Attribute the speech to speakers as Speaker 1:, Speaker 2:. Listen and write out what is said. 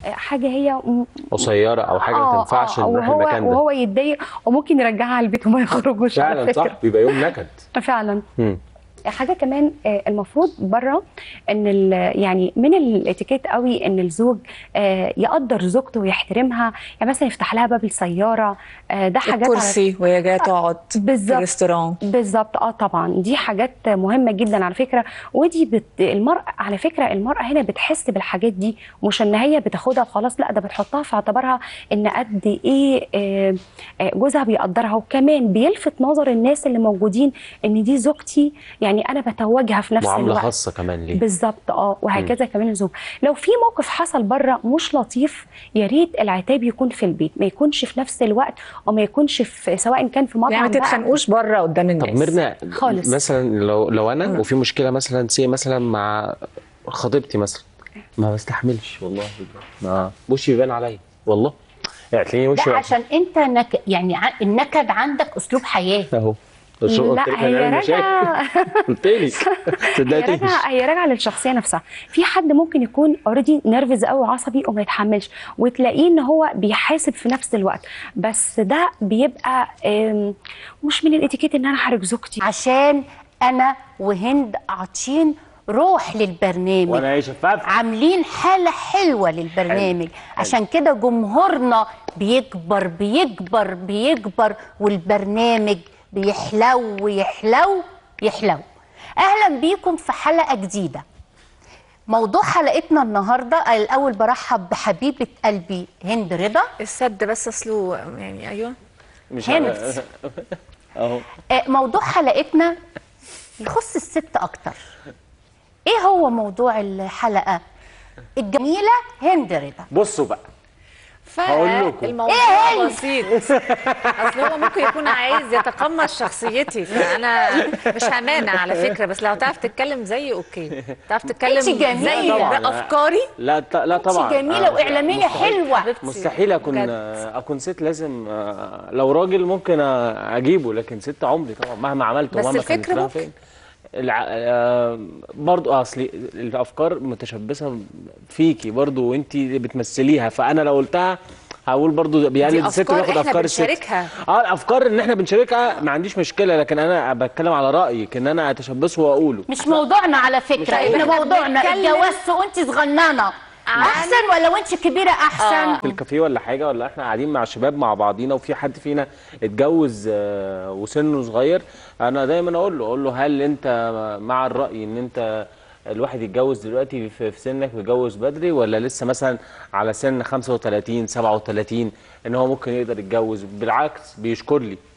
Speaker 1: حاجه هي م-
Speaker 2: قصيره او حاجه ما
Speaker 1: آه،
Speaker 2: تنفعش
Speaker 1: آه،
Speaker 2: نروح
Speaker 1: وهو
Speaker 2: المكان ده
Speaker 1: وهو يتضايق وممكن يرجعها على البيت وما يخرجوش على
Speaker 2: فعلا
Speaker 1: فكره
Speaker 2: صح بيبقى يوم نكد
Speaker 1: فعلا
Speaker 2: مم.
Speaker 1: حاجه كمان آه، المفروض بره ان ال- يعني من الاتيكيت قوي ان الزوج آه، يقدر زوجته ويحترمها يعني مثلا يفتح لها باب السياره آه، ده حاجات على-
Speaker 3: الكرسي وهي جايه تقعد في
Speaker 1: بالظبط
Speaker 3: الريستوران
Speaker 1: بالظبط اه طبعا دي حاجات مهمه جدا على فكره ودي بت... المراه على فكره المراه هنا بتحس بالحاجات دي مش ان هي بتاخدها وخلاص لا ده بتحطها في اعتبارها ان قد ايه آه، آه، جوزها بيقدرها وكمان بيلفت نظر الناس اللي موجودين ان دي زوجتي يعني انا بتوجها في نفس
Speaker 2: معامله
Speaker 1: الوقت
Speaker 2: خاصه كمان ليه
Speaker 1: بالظبط اه وهكذا كمان الزوج لو في موقف حصل بره مش لطيف يا ريت العتاب يكون في البيت ما يكونش في نفس الوقت وما يكونش في سواء كان في مطعم
Speaker 3: يعني ما
Speaker 1: بقى.
Speaker 3: تتخانقوش بره قدام الناس
Speaker 2: طب ميرنا
Speaker 1: خالص.
Speaker 2: مثلا لو لو انا وفي مشكله مثلا سي مثلا مع خطيبتي مثلا ما بستحملش والله ما وشي بيبان عليا والله يعني تلاقيني وشي
Speaker 4: لا عشان انت نك... يعني ع- النكد عندك اسلوب حياه
Speaker 2: اهو شو قلت لك
Speaker 1: لا هي
Speaker 2: هنعمل مشاكل
Speaker 1: راجعه
Speaker 2: قلت لك
Speaker 1: هي
Speaker 2: صدقتنيش
Speaker 1: راجعه هي راجعه للشخصيه نفسها في حد ممكن يكون اوريدي نرفز قوي عصبي وما يتحملش وتلاقيه ان هو بيحاسب في نفس الوقت بس ده بيبقى آم، مش من الاتيكيت ان انا احرج زوجتي
Speaker 4: عشان انا وهند عاطين روح للبرنامج
Speaker 2: وانا ايه شفاف
Speaker 4: عاملين حالة حلوة للبرنامج عشان كده جمهورنا بيكبر بيكبر بيكبر والبرنامج بيحلو ويحلو يحلو أهلا بيكم في حلقة جديدة موضوع حلقتنا النهاردة الأول برحب بحبيبة قلبي هند رضا
Speaker 3: السد بس اصله يعني ايوه
Speaker 2: مش
Speaker 4: هند.
Speaker 2: عارف. اهو
Speaker 4: آه، موضوع حلقتنا يخص الست أكتر إيه هو موضوع الحلقة الجميلة هند رضا
Speaker 2: بصوا بقى هقول لكم.
Speaker 3: فالموضوع
Speaker 4: إيه؟
Speaker 3: بسيط اصل هو ممكن يكون عايز يتقمص شخصيتي فانا مش همانع على فكره بس لو تعرف تتكلم زيي اوكي تعرف تتكلم
Speaker 4: أنت جميلة.
Speaker 3: زي
Speaker 2: طبعاً.
Speaker 3: بافكاري
Speaker 2: لا ط- لا طبعا
Speaker 4: انت جميلة
Speaker 2: آه،
Speaker 4: وإعلامية حلوة
Speaker 3: حبيبتي.
Speaker 2: مستحيل اكون
Speaker 3: بجد.
Speaker 2: آه، اكون ست لازم آه، لو راجل ممكن آه، اجيبه لكن ست عمري طبعا مهما عملت
Speaker 3: بس
Speaker 2: ومهما كانت
Speaker 3: الفكرة
Speaker 2: رايحة
Speaker 3: ممكن.
Speaker 2: فين الع... آه، برضو اصلي الافكار متشبثه فيكي برضو وانت بتمثليها فانا لو قلتها هقول برضو بيقلد
Speaker 3: دي
Speaker 2: الست
Speaker 3: أفكار
Speaker 2: وياخد
Speaker 3: إحنا
Speaker 2: افكار الست
Speaker 3: بنشاركها.
Speaker 2: اه الافكار ان احنا بنشاركها ما عنديش مشكله لكن انا بتكلم على رايك ان انا اتشبثه واقوله
Speaker 4: مش موضوعنا على فكرة
Speaker 3: عايزة.
Speaker 4: احنا موضوعنا
Speaker 3: بنتكلم
Speaker 4: اتجوزت وانت صغننه احسن ولا وانت كبيرة احسن
Speaker 2: في الكافيه ولا حاجه ولا احنا قاعدين مع شباب مع بعضينا وفي حد فينا اتجوز آه، وسنه صغير انا دايما اقول له اقول له هل انت مع الراي ان انت الواحد يتجوز دلوقتي في في سنك ويتجوز بدري ولا لسه مثلا على سن 35 37 ان هو ممكن يقدر يتجوز بالعكس بيشكر لي